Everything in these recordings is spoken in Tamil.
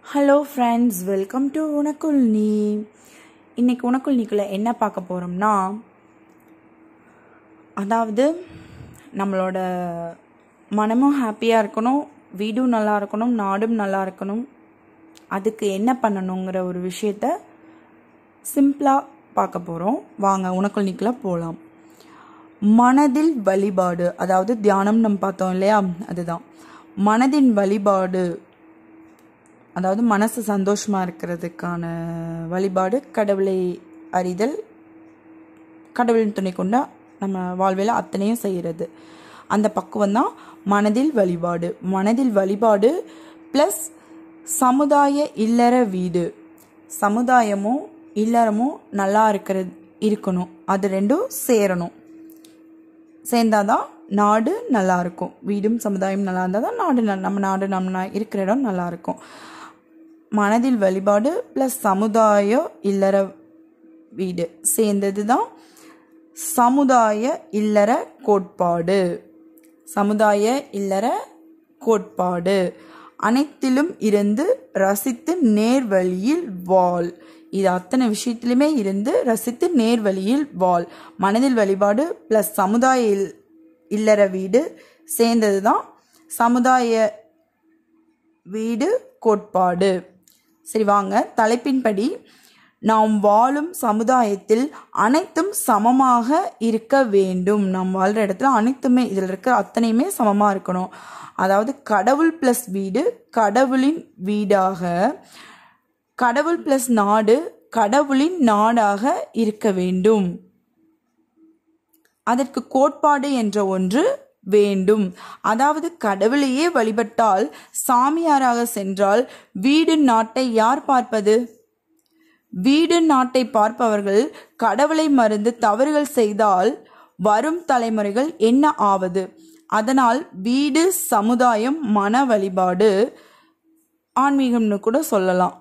ஹலோ ஃப்ரெண்ட்ஸ் வெல்கம் டு உனக்குள் நீ இன்னைக்கு உனக்குள் நீக்குள்ள என்ன பார்க்க போகிறோம்னா அதாவது நம்மளோட மனமும் ஹாப்பியாக இருக்கணும் வீடும் நல்லா இருக்கணும் நாடும் நல்லா இருக்கணும் அதுக்கு என்ன பண்ணணுங்கிற ஒரு விஷயத்த சிம்பிளாக பார்க்க போகிறோம் வாங்க உனக்குள் நீக்குள்ள போகலாம் மனதில் வழிபாடு அதாவது தியானம் நம்ம பார்த்தோம் இல்லையா அதுதான் மனதின் வழிபாடு அதாவது மனசு சந்தோஷமாக இருக்கிறதுக்கான வழிபாடு கடவுளை அறிதல் கடவுளின் துணை கொண்டா நம்ம வாழ்வில் அத்தனையும் செய்கிறது அந்த பக்குவம் தான் மனதில் வழிபாடு மனதில் வழிபாடு ப்ளஸ் சமுதாய இல்லற வீடு சமுதாயமும் இல்லறமும் நல்லா இருக்கிறது இருக்கணும் அது ரெண்டும் சேரணும் சேர்ந்தாதான் நாடு நல்லா இருக்கும் வீடும் சமுதாயம் நல்லா இருந்தால் தான் நாடு நல்- நம்ம நாடு நம்ம இருக்கிற இடம் நல்லா இருக்கும் மனதில் வழிபாடு ப்ளஸ் சமுதாய இல்லற வீடு சேர்ந்தது தான் சமுதாய இல்லற கோட்பாடு சமுதாய இல்லற கோட்பாடு அனைத்திலும் இருந்து ரசித்து நேர்வழியில் வாழ் இது அத்தனை விஷயத்திலுமே இருந்து ரசித்து நேர்வழியில் வாழ் மனதில் வழிபாடு ப்ளஸ் சமுதாய இல்- இல்லற வீடு சேர்ந்தது தான் சமுதாய வீடு கோட்பாடு சரி வாங்க தலைப்பின்படி நாம் வாழும் சமுதாயத்தில் அனைத்தும் சமமாக இருக்க வேண்டும் நாம் வாழ்கிற இடத்துல அனைத்துமே இதில் இருக்கிற அத்தனையுமே சமமாக இருக்கணும் அதாவது கடவுள் ப்ளஸ் வீடு கடவுளின் வீடாக கடவுள் ப்ளஸ் நாடு கடவுளின் நாடாக இருக்க வேண்டும் அதற்கு கோட்பாடு என்ற ஒன்று வேண்டும் அதாவது கடவுளையே வழிபட்டால் சாமியாராக சென்றால் வீடு நாட்டை யார் பார்ப்பது வீடு நாட்டை பார்ப்பவர்கள் கடவுளை மறந்து தவறுகள் செய்தால் வரும் தலைமுறைகள் என்ன ஆவது அதனால் வீடு சமுதாயம் மன வழிபாடு ஆன்மீகம்னு கூட சொல்லலாம்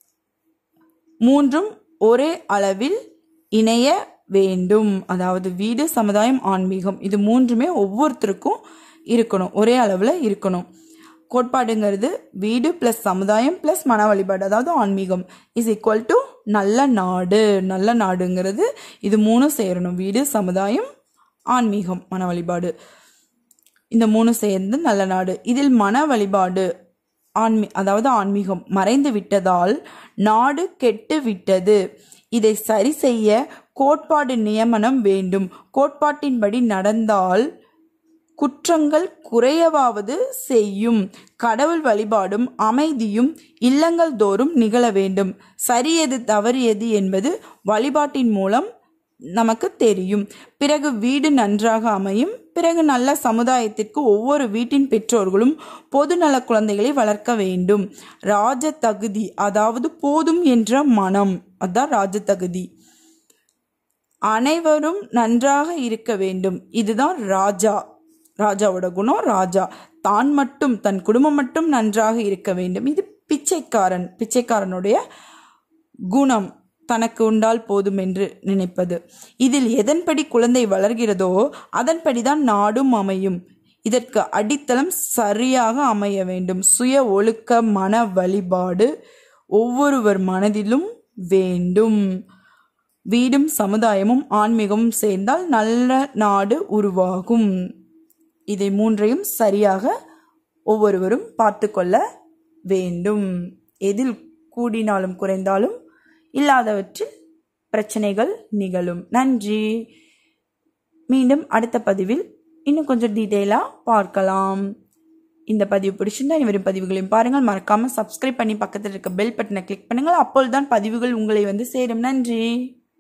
மூன்றும் ஒரே அளவில் இணைய வேண்டும் அதாவது வீடு சமுதாயம் ஆன்மீகம் இது மூன்றுமே ஒவ்வொருத்தருக்கும் இருக்கணும் ஒரே அளவில் இருக்கணும் கோட்பாடுங்கிறது வீடு ப்ளஸ் சமுதாயம் ப்ளஸ் மன வழிபாடு அதாவது ஆன்மீகம் இஸ் ஈக்குவல் டு நல்ல நாடு நல்ல நாடுங்கிறது இது மூணும் சேரணும் வீடு சமுதாயம் ஆன்மீகம் மன வழிபாடு இந்த மூணு சேர்ந்து நல்ல நாடு இதில் மன வழிபாடு ஆன்மீ அதாவது ஆன்மீகம் மறைந்து விட்டதால் நாடு கெட்டு விட்டது இதை சரி செய்ய கோட்பாடு நியமனம் வேண்டும் கோட்பாட்டின்படி நடந்தால் குற்றங்கள் குறையவாவது செய்யும் கடவுள் வழிபாடும் அமைதியும் இல்லங்கள் தோறும் நிகழ வேண்டும் சரி எது தவறு எது என்பது வழிபாட்டின் மூலம் நமக்கு தெரியும் பிறகு வீடு நன்றாக அமையும் பிறகு நல்ல சமுதாயத்திற்கு ஒவ்வொரு வீட்டின் பெற்றோர்களும் பொதுநல குழந்தைகளை வளர்க்க வேண்டும் ராஜ தகுதி அதாவது போதும் என்ற மனம் அதான் ராஜ தகுதி அனைவரும் நன்றாக இருக்க வேண்டும் இதுதான் ராஜா ராஜாவோட குணம் ராஜா தான் மட்டும் தன் குடும்பம் மட்டும் நன்றாக இருக்க வேண்டும் இது பிச்சைக்காரன் பிச்சைக்காரனுடைய குணம் தனக்கு உண்டால் போதும் என்று நினைப்பது இதில் எதன்படி குழந்தை வளர்கிறதோ அதன்படிதான் நாடும் அமையும் இதற்கு அடித்தளம் சரியாக அமைய வேண்டும் சுய ஒழுக்க மன வழிபாடு ஒவ்வொருவர் மனதிலும் வேண்டும் வீடும் சமுதாயமும் ஆன்மீகமும் சேர்ந்தால் நல்ல நாடு உருவாகும் இதை மூன்றையும் சரியாக ஒவ்வொருவரும் பார்த்து கொள்ள வேண்டும் எதில் கூடினாலும் குறைந்தாலும் இல்லாதவற்றில் பிரச்சனைகள் நிகழும் நன்றி மீண்டும் அடுத்த பதிவில் இன்னும் கொஞ்சம் டீட்டெயிலாக பார்க்கலாம் இந்த பதிவு பிடிச்சிருந்தா இவரின் பதிவுகளையும் பாருங்கள் மறக்காம சப்ஸ்கிரைப் பண்ணி பக்கத்தில் இருக்க பெல் பட்டனை கிளிக் பண்ணுங்கள் அப்பொழுதுதான் பதிவுகள் உங்களை வந்து சேரும் நன்றி